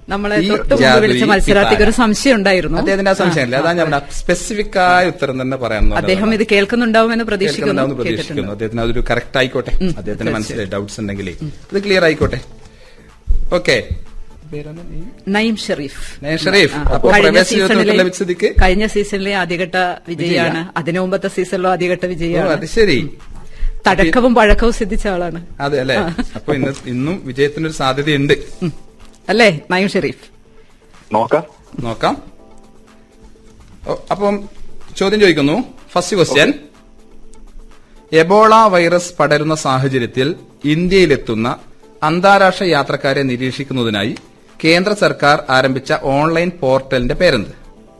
നമ്മളെ ഈ തൊട്ട് മുമ്പ് ജാതി, വിളിച്ച ഈ മത്സരാർത്ഥിക്ക് ഒരു താര. സംശയം ഉണ്ടായിരുന്നു അദ്ദേഹത്തിന്റെ ആ സംശയമില്ല അതാ ഞാൻ സ്പെസിഫിക് ആയ ഉത്തരം തന്നെ പറയാൻ അദ്ദേഹം ഇത് കേൾക്കുന്നുണ്ടാവുമെന്ന് പ്രതീക്ഷിക്കുന്നു കേൾക്കുന്നുണ്ടാവുമെന്ന് കേട്ടിട്ടുണ്ട് പ്രതീക്ഷിക്കുന്നു അദ്ദേഹത്തിന് അതൊരു കറക്റ്റ് ആയിക്കോട്ടെ അദ്ദേഹത്തിന്റെ മനസ്സിലെ ഡൗട്ട്സ് ഉണ്ടെങ്കിൽ ഇത് ക്ലിയർ ആയിക്കോട്ടെ ഓക്കെ നയിം ഷെറീഫ് നയം ഷെറീഫ്. ആ, അപ്പോ കഴിഞ്ഞ പ്രവേശന യോഗ്യത സീസണിലെ- ലഭിച്ച സ്ഥിതിക്ക് കഴിഞ്ഞ സീസണിലെ ആദ്യഘട്ട വിജയിയാണ് അതിനു മുമ്പത്തെ സീസണിലും ആദ്യഘട്ട ഓ, വിജയിയാണ് അത് ശരി തഴക്കവും പഴക്കവും സിദ്ധിച്ച ആളാണ് അതെ അല്ലെ അപ്പൊ ഇന്ന് ഇന്നും വിജയത്തിനൊരു സാധ്യതയുണ്ട് ഉം. അല്ലേ നയിം ഷെറീഫ് നോക്കാം നോക്കാം ഓ, അപ്പം ചോദ്യം ചോദിക്കുന്നു ഫസ്റ്റ് ക്വസ്റ്റ്യൻ എബോള വൈറസ് പടരുന്ന സാഹചര്യത്തിൽ ഇന്ത്യയിലെത്തുന്ന അന്താരാഷ്ട്ര യാത്രക്കാരെ നിരീക്ഷിക്കുന്നതിനായി കേന്ദ്ര സർക്കാർ ആരംഭിച്ച ഓൺലൈൻ പോർട്ടലിന്റെ പേരെന്ത്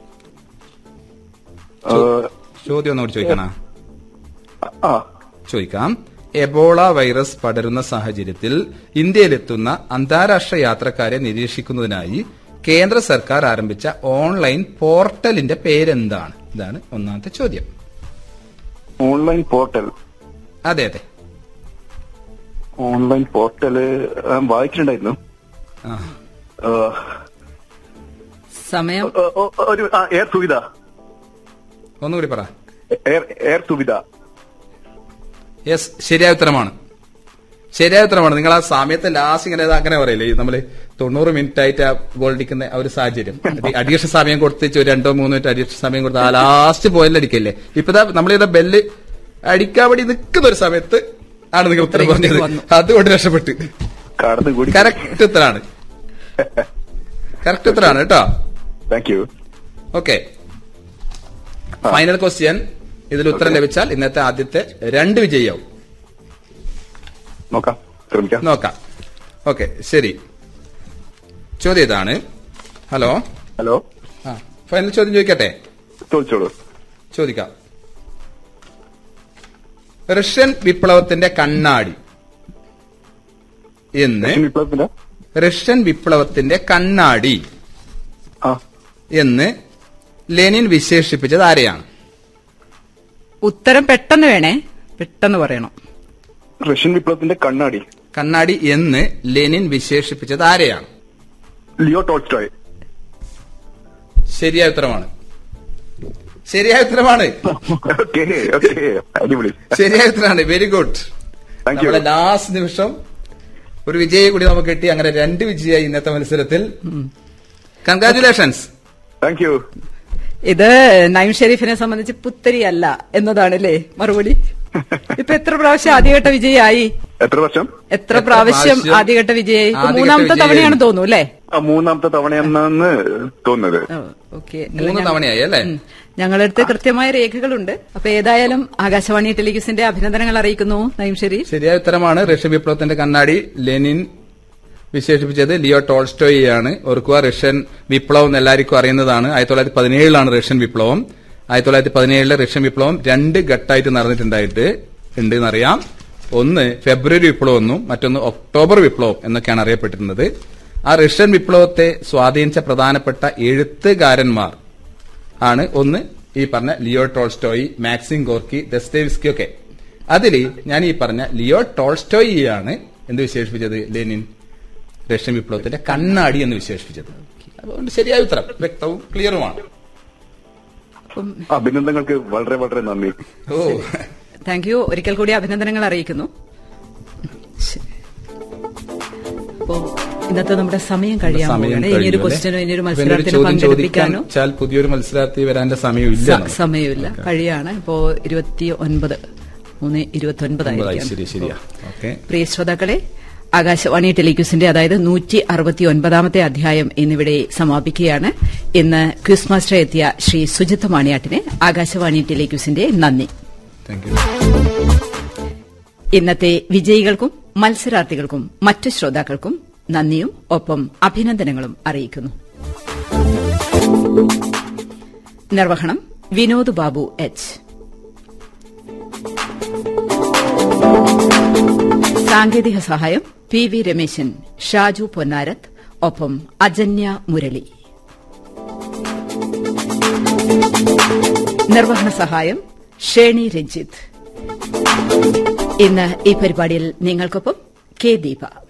ഏഹ്, ചോദ്യം ഒന്നുകൂടി ചോദിക്കണ ആ ചോദിക്കാം എബോള വൈറസ് പടരുന്ന സാഹചര്യത്തിൽ ഇന്ത്യയിലെത്തുന്ന അന്താരാഷ്ട്ര യാത്രക്കാരെ നിരീക്ഷിക്കുന്നതിനായി കേന്ദ്ര സർക്കാർ ആരംഭിച്ച ഓൺലൈൻ പോർട്ടലിന്റെ പേരെന്താണ് ഇതാണ് ഒന്നാമത്തെ ചോദ്യം ഓൺലൈൻ പോർട്ടൽ അതെ അതെ ഓൺലൈൻ പോർട്ടല് ഞാൻ വായിച്ചിട്ടുണ്ടായിരുന്നു ആ ഏഹ്, സമയം ഏഹ്, ഒ- ഒരു ആ, എയർ സുവിധ ഒന്നുകൂടി പറ എയർ എയർ സുവിധ യെസ് ശരിയായ ഉത്തരമാണ് ശരിയായ ഉത്തരമാണ് നിങ്ങൾ ആ സമയത്ത് ലാസ്റ്റ് ഇങ്ങനെ ഇത് അങ്ങനെ പറയില്ലേ ഈ നമ്മള് തൊണ്ണൂറ് മിനിറ്റ് ആയിട്ട് ആ ഗോൾ അടിക്കുന്ന ആ ഒരു സാഹചര്യം അഡീഷണൽ സമയം കൊടുത്തിച്ച് ഒരു രണ്ടോ മൂന്നോ മിനിറ്റ് അഡീഷണൽ സമയം കൊടുത്ത് ആ ലാസ്റ്റ് പോയിന്റ് അടിക്കല്ലേ ഇപ്പൊ നമ്മളിവിടെ ബെല്ല് അടിക്കാൻ വേണ്ടി നിൽക്കുന്ന ഒരു സമയത്ത് ആണ് നിങ്ങൾ ഉത്തരം പറഞ്ഞത് വന്നു. അതുകൊണ്ട് രക്ഷപ്പെട്ട് കടന്നു കൂടി കറക്റ്റ് ഉത്തരാണ് കറക്റ്റ് ഉത്തരാണ് കേട്ടോ thank you okay final question ഇതിൽ ഉത്തരം ലഭിച്ചാൽ ഇന്നത്തെ ആദ്യത്തെ രണ്ട് വിജയിയാവും നോക്കാം ശ്രമിക്കാം നോക്കാം ഓക്കെ ശരി ചോദ്യം ഇതാണ് ഹലോ ഹലോ ആ ഫൈനൽ ചോദ്യം ചോദിക്കട്ടെ ചോദിച്ചോളൂ ചോദിക്കാം റഷ്യൻ വിപ്ലവത്തിന്റെ കണ്ണാടി എന്ന് റഷ്യൻ വിപ്ലവത്തിന്റെ റഷ്യൻ വിപ്ലവത്തിന്റെ കണ്ണാടി ആ എന്ന് ലെനിൻ വിശേഷിപ്പിച്ചത് ആരെയാണ് ഉത്തരം പെട്ടെന്ന് വേണേ പെട്ടെന്ന് പറയണം റഷ്യൻ വിപ്ലവത്തിന്റെ കണ്ണാടി കണ്ണാടി എന്ന് ലെനിൻ വിശേഷിപ്പിച്ചത് ആരെയാണ് ലിയോ ടോൾസ്റ്റോയ് ശരിയായ ഉത്തരമാണ് ശരിയായ ഉത്തരമാണ് ഓക്കെ ഓക്കെ അടിപൊളി ശരിയായ ഉത്തരമാണ് വെരി ഗുഡ് താങ്ക് യു നമ്മുടെ ലാസ്റ്റ് നിമിഷം ഒരു വിജയെ കൂടി നമുക്ക് കിട്ടി അങ്ങനെ രണ്ട് വിജയായി ഇന്നത്തെ മത്സരത്തിൽ കൺഗ്രാറ്റുലേഷൻസ് താങ്ക് യു ഇത് നൈം ഷെരീഫിനെ സംബന്ധിച്ച് പുത്തരിയല്ല എന്നതാണല്ലേ മറുപടി ഇപ്പൊ എത്ര പ്രാവശ്യം ആദ്യഘട്ട വിജയായി എത്ര വർഷം എത്ര എത്ര പ്രാവശ്യം പ്രാവശ്യം ആദ്യഘട്ട വിജയായി ഇപ്പൊ ആദ്യഘട്ട മൂന്നാമത്തെ വിജയായി? തവണയാണ് തോന്നുന്നു അല്ലേ ആ, മൂന്നാമത്തെ തവണയെന്നാണ് തോന്നുന്നത് ഓക്കെ മൂന്ന് തവണയായി അല്ലേ ഞങ്ങളടുത്ത് കൃത്യമായ രേഖകളുണ്ട് അപ്പൊ ഏതായാലും ആകാശവാണി ടെലിവിഷന്റെ അഭിനന്ദനങ്ങൾ അറിയിക്കുന്നു നൈം ഷെരീഫ് ശരിയായ ഉത്തരമാണ് റഷ്യൻ വിപ്ലവത്തിന്റെ കണ്ണാടി ലെനിൻ വിശേഷിപ്പിച്ചത് ലിയോ ടോൾസ്റ്റോയിയാണ് ഓർക്കുക റഷ്യൻ വിപ്ലവം എന്ന് എല്ലാവർക്കും അറിയുന്നതാണ് ആയിരത്തി തൊള്ളായിരത്തി പതിനേഴിലാണ് റഷ്യൻ വിപ്ലവം ആയിരത്തി തൊള്ളായിരത്തി പതിനേഴിലെ റഷ്യൻ വിപ്ലവം രണ്ട് ഘട്ടമായിട്ട് നടന്നിട്ടുണ്ടായിട്ട് ഉണ്ട് എന്നറിയാം ഒന്ന് ഫെബ്രുവരി വിപ്ലവം എന്നും മറ്റൊന്ന് ഒക്ടോബർ വിപ്ലവം എന്നൊക്കെയാണ് അറിയപ്പെട്ടിരുന്നത് ആ റഷ്യൻ വിപ്ലവത്തെ സ്വാധീനിച്ച പ്രധാനപ്പെട്ട എഴുത്തുകാരന്മാർ ആണ് ഒന്ന് ഈ പറഞ്ഞ Leo Tolstoy Maxim Gorky Dostoevsky ഒക്കെ അതിൽ ഞാൻ ഈ പറഞ്ഞ ലിയോ ടോൾസ്റ്റോയിയാണ് എന്ത് വിശേഷിപ്പിച്ചത് ലെനിൻ റഷ്യൻ വിപ്ലവത്തിന്റെ കണ്ണാടി എന്ന് വിശേഷിപ്പിച്ചത് അതുകൊണ്ട് ശരിയായ ഉത്തരം വ്യക്തവും ക്ലിയറുമാണ് അപ്പം അഭിനന്ദനങ്ങൾക്ക് വളരെ വളരെ നന്ദി ഓ താങ്ക് യു ഒരിക്കൽ കൂടി അഭിനന്ദനങ്ങൾ അറിയിക്കുന്നു ശരി. അപ്പോ ഇന്നത്തെ നമ്മുടെ സമയം കഴിയാൻ സമയം പോവുകയാണ് ഇനിയൊരു കഴിഞ്ഞു, ക്വസ്റ്റ്യനോ അല്ലേ? ഇനിയൊരു അപ്പൊ എന്നൊരു മത്സരത്തിന് ചോദ്യം ചോദിക്കാൻ പങ്കെടുപ്പിക്കാനോ വെച്ചാൽ പുതിയൊരു മത്സരാർത്ഥി വരാന്റെ സമയമില്ല സ- നമുക്ക്. സമയമില്ല കഴിയാണ് ഇപ്പോ ഇരുപത്തി ഒൻപത് മൂന്ന് ഇരുപത്തി ഒമ്പതായി, ഒൻപതായിരിക്കും ശരി ശരിയാ ഓക്കെ പ്രിയ ശ്രോതാക്കളെ ആകാശവാണി ടെലിക്യൂസിന്റെ അതായത് നൂറ്റി അറുപത്തി ഒൻപതാമത്തെ അധ്യായം ഇന്നിവിടെ സമാപിക്കുകയാണ് ഇന്ന് ക്വിസ് മാസ്റ്റർ എത്തിയ ശ്രീ സുജിത്ത് മാണിയാട്ടിന് ആകാശവാണി ടെലിക്യൂസിന്റെ നന്ദി താങ്ക് യു ഇന്നത്തെ വിജയികൾക്കും മത്സരാർത്ഥികൾക്കും മറ്റു ശ്രോതാക്കൾക്കും നന്ദിയും ഒപ്പം അഭിനന്ദനങ്ങളും അറിയിക്കുന്നു നിർവഹണം വിനോദ് ബാബു എച്ച് സാങ്കേതിക സഹായം പി വി രമേശൻ ഷാജു പൊന്നാരത്ത് ഒപ്പം അജന്യ മുരളി നിർവഹണ സഹായം ഷേണി രഞ്ജിത്ത് ഇന്ന് ഈ പരിപാടിയിൽ നിങ്ങൾക്കൊപ്പം കെ ദീപ